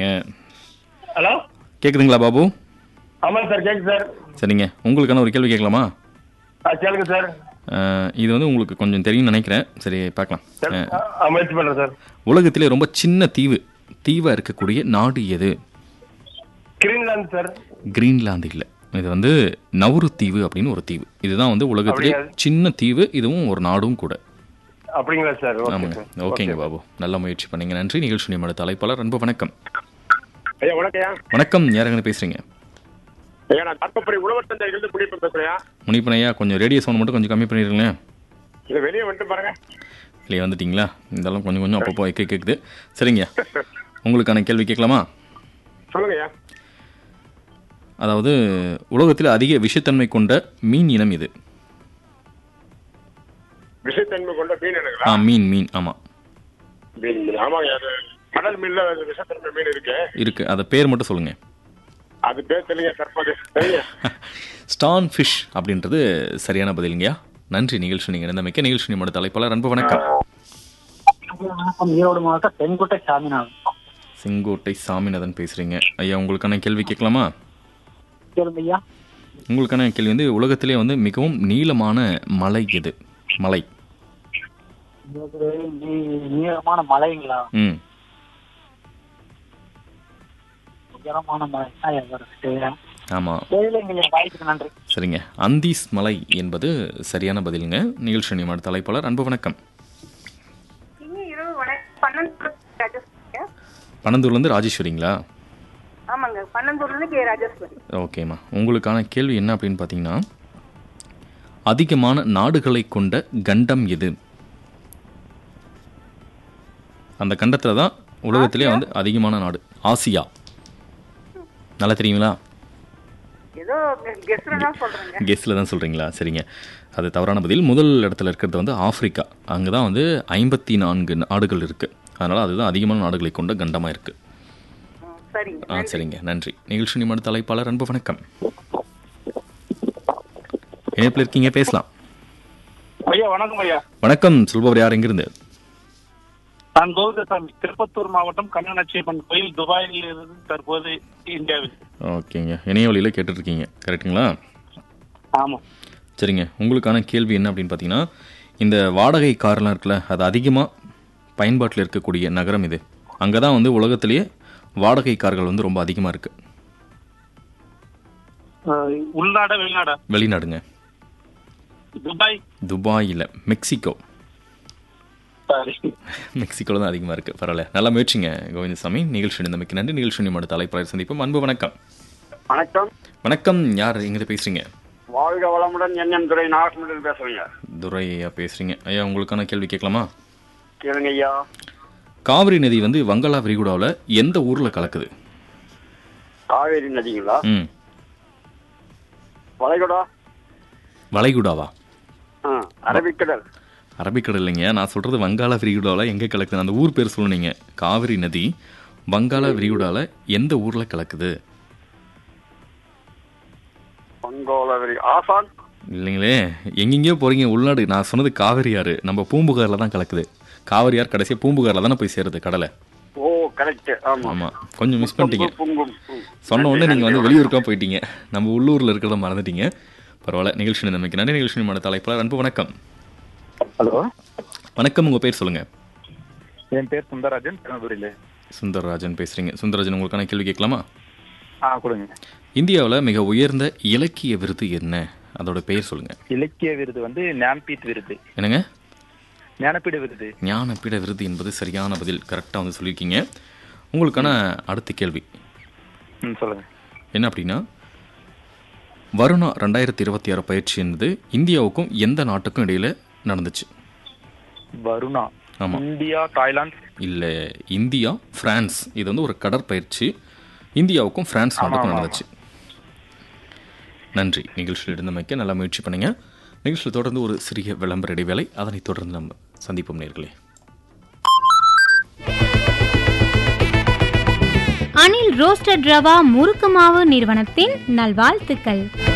பேசுறீங்க ஹலோ கேக்குதுங்களா பாபு ஆமாம் சார் கேட்குது சார் சரிங்க உங்களுக்கான ஒரு கேள்வி கேட்கலாமா ஆ கேளுங்க சார் அஹ், இது வந்து உங்களுக்கு கொஞ்சம் தெரியும்னு நினைக்கிறேன் சரி பார்க்கலாம் சரி, அஹ், ஆ, ஆ, முயற்சி பண்ணுறேன் சார் உலகத்திலே ரொம்ப சின்ன தீவு தீவா இருக்கக்கூடிய நாடு எது கிரீன்லாந்து சார் கிரீன்லாந்து இல்லை இது வந்து நவுரு தீவு அப்படின்னு ஒரு தீவு இதுதான் வந்து உலகத்திலே அப்படியா? சின்ன தீவு இதுவும் ஒரு நாடும் கூட அப்படிங்களா சார் ஓகே ஆமாங்க சார் ஓகேங்க பாபு நல்ல முயற்சி பண்ணீங்க நன்றி நிகழ்ச்சி நியமன தலைப்பாளர் அன்பு வணக்கம் ஐயா வணக்கம்யா வணக்கம் யாருங்க பேசுறீங்க ஐயா நான் கற்பப்படி உழவர் சந்தையிலிருந்து குடியிருப்பு பேசுறேன் முனிப்பனையா கொஞ்சம் ரேடியோ சவுண்ட் மட்டும் கொஞ்சம் கம்மி பண்ணிடுங்களேன் இல்ல வெளியே வந்துட்டு பாருங்க இல்லையா வந்துட்டீங்களா இருந்தாலும் கொஞ்சம் கொஞ்சம் அப்பப்போ கே கேட்குது சரிங்க உங்களுக்கான கேள்வி கேட்கலாமா சொல்லுங்க ஐயா அதாவது உலகத்தில் அதிக விஷத்தன்மை கொண்ட மீன் இனம் இது விஷத்தன்மை கொண்ட மீன் ஆ இருக்குங்களா மீன் மீன் ஆமாம் மீன் மீன். ஆமாங்க அது கடல் மீன்ல அது விஷத்தன்மை மீன் இருக்கு இருக்கு அதை பேர் மட்டும் சொல்லுங்க அது பேர் தெரியல தற்போது சரிங்க ஸ்டான் ஃபிஷ் அப்படின்றது சரியான பதிலுங்கய்யா நன்றி நிகழ்ச்சி நீங்கள் இருந்தமைக்க நிகழ்ச்சி நியமன தலைப்பாளர் அன்பு வணக்கம் வணக்கம் ஈரோடு மாவட்டம் செங்குட்டை சாமிநாதன் செங்கோட்டை சாமிநாதன் பேசுறீங்க ஐயா உங்களுக்கான கேள்வி கேட்கலாமா கேளுங்க ஐயா உங்களுக்கான கேள்வி வந்து உலகத்திலே வந்து மிகவும் நீளமான மலை எது மலை இது நீ- நீளமான மலைங்களா ம் உயரமான மலை தான் எவரெஸ்ட் ஆமாம் தெரியலைங்க வாய்ப்புக்கு நன்றி சரிங்க அந்தீஸ் மலை என்பது சரியான பதிலுங்க நிகழ்ச்சி நியமன தலைப்பாளர் அன்பு வணக்கம் இனி இரவு வணக்கம் பன்னெண்டு ராஜேஸ்வரி பனந்தூர்லேருந்து ராஜேஸ்வரிங்களா ஆமாங்க பன்னெண்டூர்லேருந்து கே ராஜேஸ்வரி ஓகேம்மா உங்களுக்கான கேள்வி என்ன அப்படின்னு பார்த்தீங்கன்னா அதிகமான நாடுகளை கொண்ட கண்டம் எது அந்த கண்டத்தில் தான் உலகத்திலே வந்து அதிகமான நாடு ஆசியா நல்லா தெரியுங்களா ஏதோ கெஸ்ட்ல தான் சொல்றேங்க கெஸ்டில் தான் சொல்கிறீங்களா சரிங்க அது தவறான பதில் முதல் இடத்துல இருக்கிறது வந்து ஆப்பிரிக்கா அங்கே தான் வந்து ஐம்பத்தி நான்கு நாடுகள் இருக்குது அதனால் அதுதான் அதிகமான நாடுகளை கொண்ட கண்டமாக இருக்குது ம், சரிங்க ஆ சரிங்க நன்றி நிகழ்ச்சி நிமிட தலைப்பாளர் அன்பு வணக்கம் இணைப்பில் இருக்கீங்க பேசலாம் ஐயா வணக்கம் ஐயா வணக்கம் சொல்பவர் யார் எங்கிருந்து நான் கோவிந்தசாமி திருப்பத்தூர் மாவட்டம் கண்ணனாச்சியம்மன் கோயில் துபாயில் இருந்து தற்போது இந்தியாவில் ஓகேங்க இணைய வழியில் கேட்டுட்ருக்கீங்க கரெக்டுங்களா ஆமா சரிங்க உங்களுக்கான கேள்வி என்ன அப்படின்னு பார்த்தீங்கன்னா இந்த வாடகை கார்லாம் இருக்குல்ல அது அதிகமாக பயன்பாட்டில் இருக்கக்கூடிய நகரம் இது அங்கே தான் வந்து உலகத்திலேயே வாடகை கார்கள் வந்து ரொம்ப அதிகமாக இருக்குது அஹ், உள்நாடா வெளிநாடா வெளிநாடுங்க துபாய் துபாயில் மெக்சிகோ சாரி மெக்சிகோவில் தான் அதிகமாக இருக்குது பரவாயில்ல நல்லா முயற்சிங்க கோவிந்தசாமி நிகழ்ச்சி நிந்தமைக்கு நன்றி நிகழ்ச்சி நிமிட தலைப்பாளர் சந்திப்போம் அன்பு வணக்கம் வணக்கம் வணக்கம் யார் எங்கிட்ட பேசுறீங்க வாழ்க வளமுடன் என்எம் துறை நாகப்பட்டினம் பேசுறீங்க துரை ஐயா பேசுறீங்க ஐயா உங்களுக்கான கேள்வி கேட்கலாமா கேளுங்க ஐயா காவிரி நதி வந்து வங்காளா விரிகுடாவில் எந்த ஊரில் கலக்குது காவேரி நதிங்களா ம் வளைகுடா வளைகுடாவா ஆ, அரபிக்கடல் அரபிக்கடல் இல்லைங்க நான் சொல்கிறது வங்காள விரிகுடாவில் எங்கே கலக்குது அந்த ஊர் பேர் சொல்லுனீங்க காவிரி நதி வங்காள விரிகுடாவில் எந்த ஊரில் கலக்குது வங்கோலவரி ஆசான் இல்லைங்களே எங்கெங்கேயோ போகிறீங்க உள்நாடு நான் சொன்னது காவிரி ஆறு நம்ம பூம்புகாரில் தான் கலக்குது காவிரி ஆறு கடைசியாக பூம்புகாரில் தானே போய் சேருது கடலை ஓ கரெக்ட் ஆமா ஆமாம் கொஞ்சம் மிஸ் பண்ணிட்டீங்க பொங்கும் ம். சொன்ன உடனே நீங்கள் வந்து வெளியூருக்காக போயிட்டீங்க நம்ம உள்ளூரில் இருக்கிறத மறந்துட்டீங்க பரவாயில்ல நிகழ்ச்சி நமக்கு நன்றி நிகழ்ச்சி நம்ம தலைப்பில் அன்பு வணக்கம் ஹலோ வணக்கம் உங்கள் பேர் சொல்லுங்கள் என் பேர் சுந்தரராஜன் திருநெல்வேலியில சுந்தரராஜன் பேசுகிறீங்க சுந்தரராஜன் உங்களுக்கான கேள்வி கேட்கலாமா ஆ கொடுங்க இந்தியாவில் மிக உயர்ந்த இலக்கிய விருது என்ன அதோட பெயர் சொல்லுங்கள் இலக்கிய விருது வந்து ஞான்பீட் விருது என்னங்க ஞானபீட விருது ஞானபீட விருது என்பது சரியான பதில் கரெக்டாக வந்து சொல்லியிருக்கீங்க உங்களுக்கான அடுத்த கேள்வி ம் சொல்லுங்க என்ன அப்படின்னா வருணா ரெண்டாயிரத்தி இருபத்தி ஆறு பயிற்சி என்பது இந்தியாவுக்கும் எந்த நாட்டுக்கும் இடையில நடந்துச்சு வருணா ஆமா. இந்தியா தாய்லாந்து இல்லை இந்தியா பிரான்ஸ் இது வந்து ஒரு கடற்பயிற்சி இந்தியாவுக்கும் பிரான்ஸ் நாட்டுக்கும் ஆமா, நடந்துச்சு நன்றி நிகழ்ச்சியில் இருந்தமைக்க நல்லா முயற்சி பண்ணுங்க நிகழ்ச்சியில் தொடர்ந்து ஒரு சிறிய விளம்பர இடைவேளை அதனைத் தொடர்ந்து நம்ம சந்திப்போம் நேர்களே அனில் ரோஸ்டட் ரவா முறுக்கு மாவு நிறுவனத்தின் நல்வாழ்த்துக்கள்